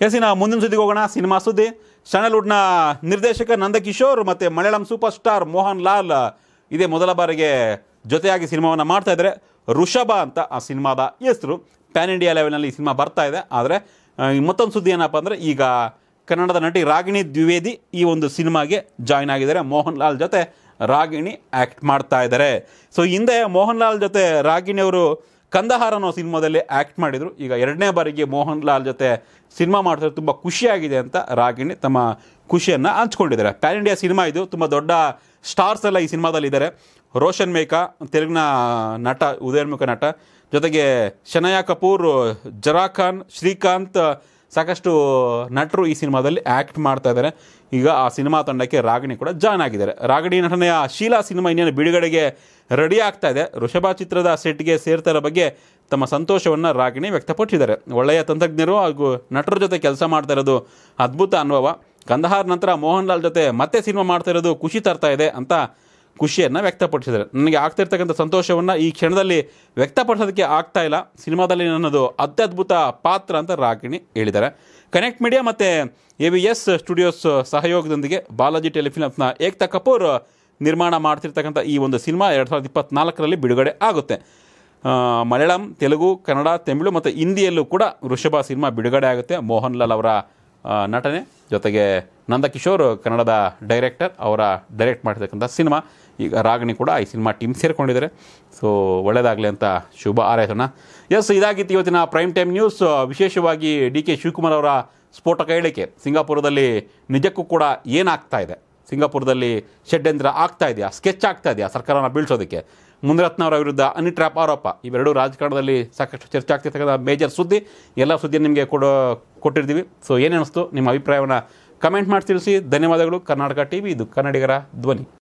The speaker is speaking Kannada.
ಎಸ್ ಇನ್ನು ಮುಂದಿನ ಸುದ್ದಿಗೆ ಹೋಗೋಣ ಸಿನಿಮಾ ಸುದ್ದಿ ಸ್ಯಾಂಡಲ್ವುಡ್ನ ನಿರ್ದೇಶಕ ನಂದಕಿಶೋರ್ ಮತ್ತು Malayalam super star Mohanlal ಇದೇ ಮೊದಲ ಬಾರಿಗೆ ಜೊತೆಯಾಗಿ ಸಿನಿಮಾವನ್ನು ಮಾಡ್ತಾ ಇದ್ದಾರೆ ಋಷಭ ಅಂತ ಆ ಸಿನಿಮಾದ ಹೆಸರು ಪ್ಯಾನ್ ಇಂಡಿಯಾ ಲೆವೆಲ್ನಲ್ಲಿ ಈ ಸಿನಿಮಾ ಬರ್ತಾ ಇದೆ ಆದರೆ ಮತ್ತೊಂದು ಸುದ್ದಿ ಏನಪ್ಪ ಅಂದರೆ ಈಗ ಕನ್ನಡದ ನಟಿ ರಾಗಿಣಿ ದ್ವಿವೇದಿ ಈ ಒಂದು ಸಿನಿಮಾಗೆ ಜಾಯ್ನ್ ಆಗಿದ್ದಾರೆ ಮೋಹನ್ ಲಾಲ್ ಜೊತೆ ರಾಗಿಣಿ ಆ್ಯಕ್ಟ್ ಮಾಡ್ತಾ ಇದ್ದಾರೆ ಸೊ ಹಿಂದೆ ಮೋಹನ್ ಲಾಲ್ ಜೊತೆ ರಾಗಿಣಿ ಅವರು ಕಂದಹಾರ ಅನ್ನೋ ಸಿನಿಮಾದಲ್ಲಿ ಆ್ಯಕ್ಟ್ ಮಾಡಿದರು ಈಗ ಎರಡನೇ ಬಾರಿಗೆ ಮೋಹನ್ ಲಾಲ್ ಜೊತೆ ಸಿನಿಮಾ ಮಾಡ್ತಾರೆ ತುಂಬ ಖುಷಿಯಾಗಿದೆ ಅಂತ ರಾಗಿಣಿ ತಮ್ಮ ಖುಷಿಯನ್ನು ಹಂಚ್ಕೊಂಡಿದ್ದಾರೆ ಪ್ಯಾನ್ ಇಂಡಿಯಾ ಸಿನಿಮಾ ಇದು ತುಂಬ ದೊಡ್ಡ ಸ್ಟಾರ್ಸ್ ಎಲ್ಲ ಈ ಸಿನಿಮಾದಲ್ಲಿ ಇದ್ದಾರೆ ರೋಷನ್ ಮೇಕಾ ತೆಲುಗಿನ ನಟ ಉದಯೋನ್ಮುಖ ನಟ ಜೊತೆಗೆ ಶನಯಾ ಕಪೂರ್ ಜರಾ ಖಾನ್ ಶ್ರೀಕಾಂತ್ ಸಾಕಷ್ಟು ನಟರು ಈ ಸಿನಿಮಾದಲ್ಲಿ ಆ್ಯಕ್ಟ್ ಮಾಡ್ತಾ ಇದ್ದಾರೆ ಈಗ ಆ ಸಿನಿಮಾ ತಂಡಕ್ಕೆ ರಾಗಿಣಿ ಕೂಡ ಜಾಯ್ನ್ ಆಗಿದ್ದಾರೆ ರಾಗಿಣಿ ನಟನೆಯ ಶೀಲಾ ಸಿನಿಮಾ ಇನ್ನೇನು ಬಿಡುಗಡೆಗೆ ರೆಡಿ ಆಗ್ತಾ ಇದೆ ಋಷಭ ಚಿತ್ರದ ಸೆಟ್ಗೆ ಸೇರ್ತಾ ಇರೋ ಬಗ್ಗೆ ತಮ್ಮ ಸಂತೋಷವನ್ನು ರಾಗಿಣಿ ವ್ಯಕ್ತಪಡಿಸಿದ್ದಾರೆ ಒಳ್ಳೆಯ ತಂತ್ರಜ್ಞರು ಹಾಗೂ ನಟರ ಜೊತೆ ಕೆಲಸ ಮಾಡ್ತಾ ಇರೋದು ಅದ್ಭುತ ಅನುಭವ ಕಂದಹಾರ್ ನಂತರ ಮೋಹನ್ ಲಾಲ್ ಜೊತೆ ಮತ್ತೆ ಸಿನಿಮಾ ಮಾಡ್ತಾ ಇರೋದು ಖುಷಿ ತರ್ತಾ ಇದೆ ಅಂತ ಖುಷಿಯನ್ನು ವ್ಯಕ್ತಪಡಿಸಿದ್ದಾರೆ ನನಗೆ ಆಗ್ತಿರ್ತಕ್ಕಂಥ ಸಂತೋಷವನ್ನು ಈ ಕ್ಷಣದಲ್ಲಿ ವ್ಯಕ್ತಪಡಿಸೋದಕ್ಕೆ ಆಗ್ತಾ ಇಲ್ಲ ಸಿನಿಮಾದಲ್ಲಿ ನನ್ನದು ಅತ್ಯದ್ಭುತ ಪಾತ್ರ ಅಂತ ರಾಗಿಣಿ ಹೇಳಿದ್ದಾರೆ ಕನೆಕ್ಟ್ ಮೀಡಿಯಾ ಮತ್ತು ಎ ವಿ ಎಸ್ ಸ್ಟುಡಿಯೋಸ್ ಸಹಯೋಗದೊಂದಿಗೆ ಬಾಲಾಜಿ ಟೆಲಿಫಿಲ್ಮ್ಸ್ನ ಏಕ್ತಾ ಕಪೂರ್ ನಿರ್ಮಾಣ ಮಾಡ್ತಿರ್ತಕ್ಕಂಥ ಈ ಒಂದು ಸಿನಿಮಾ ಎರಡು ಸಾವಿರದ ಇಪ್ಪತ್ನಾಲ್ಕರಲ್ಲಿ ಬಿಡುಗಡೆ ಆಗುತ್ತೆ ಆ, ಮಲಯಾಳಂ ತೆಲುಗು ಕನ್ನಡ ತಮಿಳು ಮತ್ತು ಹಿಂದಿಯಲ್ಲೂ ಕೂಡ ವೃಷಭ ಸಿನಿಮಾ ಬಿಡುಗಡೆ ಆಗುತ್ತೆ ಮೋಹನ್ ಲಾಲ್ ಅವರ ಆ, ನಟನೆ ಜೊತೆಗೆ ನಂದಕಿಶೋರ್ ಕನ್ನಡದ ಡೈರೆಕ್ಟರ್ ಅವರ ಡೈರೆಕ್ಟ್ ಮಾಡಿರ್ತಕ್ಕಂಥ ಸಿನಿಮಾ ಈಗ ರಾಗಿಣಿ ಕೂಡ ಈ ಸಿನಿಮಾ ಟೀಮ್ ಸೇರಿಕೊಂಡಿದ್ದಾರೆ ಸೊ ಒಳ್ಳೆಯದಾಗಲಿ ಅಂತ ಶುಭ ಹಾರೈಸೋಣ ಎಸ್ ಇದಾಗಿತ್ತು ಇವತ್ತಿನ ಪ್ರೈಮ್ ಟೈಮ್ ನ್ಯೂಸ್ ವಿಶೇಷವಾಗಿ ಡಿ ಕೆ ಶಿವಕುಮಾರ್ ಅವರ ಸ್ಫೋಟಕ ಹೇಳಿಕೆ ಸಿಂಗಾಪುರದಲ್ಲಿ ನಿಜಕ್ಕೂ ಕೂಡ ಏನಾಗ್ತಾ ಇದೆ ಸಿಂಗಾಪುರದಲ್ಲಿ ಷಡ್ಯಂತ್ರ ಆಗ್ತಾ ಇದೆಯಾ ಸ್ಕೆಚ್ ಆಗ್ತಾ ಇದೆಯಾ ಸರ್ಕಾರನ ಬೀಳ್ಸೋದಕ್ಕೆ ಮುನಿರತ್ನ ಅವರ ವಿರುದ್ಧ ಅನಿ ಟ್ರ್ಯಾಪ್ ಆರೋಪ ಇವೆರಡು ರಾಜಕಾರಣದಲ್ಲಿ ಸಾಕಷ್ಟು ಚರ್ಚೆ ಆಗ್ತಿರ್ತಕ್ಕಂಥ ಮೇಜರ್ ಸುದ್ದಿ ಎಲ್ಲ ಸುದ್ದಿ ನಿಮಗೆ ಕೊಡೋ ಕೊಟ್ಟಿರ್ತೀವಿ ಸೊ ಏನೇನಿಸ್ತು ನಿಮ್ಮ ಅಭಿಪ್ರಾಯವನ್ನು ಕಮೆಂಟ್ ಮಾಡಿ ತಿಳಿಸಿ ಧನ್ಯವಾದಗಳು ಕರ್ನಾಟಕ ಟಿ ವಿ ಇದು ಕನ್ನಡಿಗರ ಧ್ವನಿ